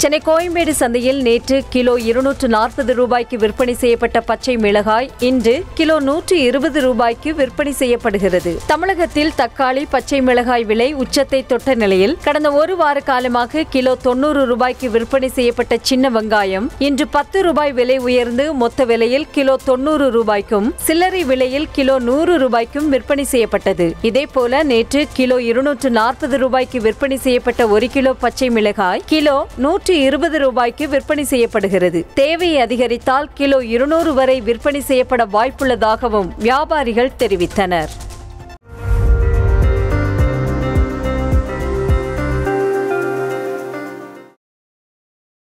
சென்னை கோயம்பேடு சந்தையில் நேற்று கிலோ இருநூற்று நாற்பது ரூபாய்க்கு விற்பனை செய்யப்பட்ட பச்சை மிளகாய் இன்று கிலோ நூற்று இருபது ரூபாய்க்கு விற்பனை செய்யப்படுகிறது தமிழகத்தில் தக்காளி பச்சை மிளகாய் விலை உச்சத்தை தொட்ட நிலையில் கடந்த ஒரு வார காலமாக கிலோ தொண்ணூறு ரூபாய்க்கு விற்பனை செய்யப்பட்ட சின்ன வெங்காயம் இன்று பத்து ரூபாய் விலை உயர்ந்து மொத்த விலையில் கிலோ தொண்ணூறு ரூபாய்க்கும் சில்லறை விலையில் கிலோ நூறு ரூபாய்க்கும் விற்பனை செய்யப்பட்டது இதேபோல நேற்று கிலோ இருநூற்று நாற்பது ரூபாய்க்கு விற்பனை செய்யப்பட்ட ஒரு கிலோ பச்சை மிளகாய் கிலோ நூற்று இருபது ரூபாய்க்கு விற்பனை செய்யப்படுகிறது தேவை அதிகரித்தால் கிலோ இருநூறு வரை விற்பனை செய்யப்பட வாய்ப்புள்ளதாகவும் வியாபாரிகள் தெரிவித்தனர்